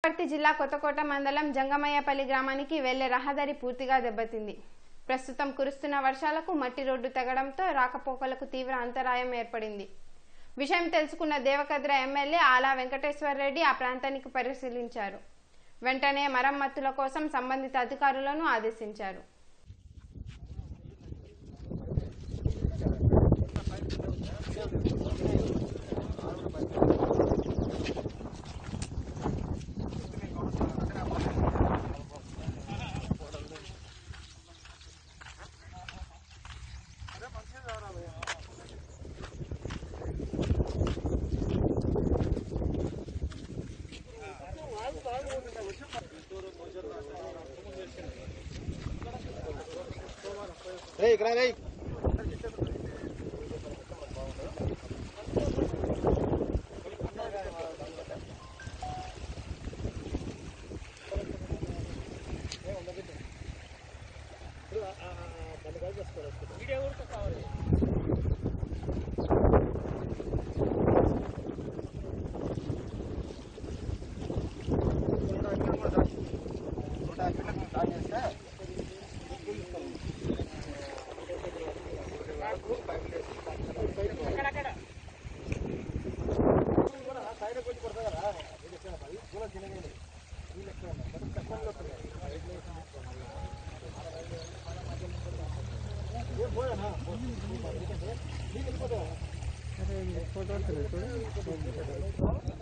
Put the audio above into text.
వనపర్తి జిల్లా కొత్తకోట మండలం జంగమయ్యపల్లి గ్రామానికి వెళ్లే రహదారి పూర్తిగా దెబ్బతింది ప్రస్తుతం కురుస్తున్న వర్షాలకు మట్టి రోడ్డు తెగడంతో రాకపోకలకు తీవ్ర అంతరాయం ఏర్పడింది విషయం తెలుసుకున్న దేవకద్ర ఎమ్మెల్యే ఆలా వెంకటేశ్వర్ రెడ్డి ఆ ప్రాంతానికి పరిశీలించారు వెంటనే మరమ్మతుల కోసం సంబంధిత అధికారులను ఆదేశించారు రేయ్ ఇక్కడ రేయ్ ఫోటో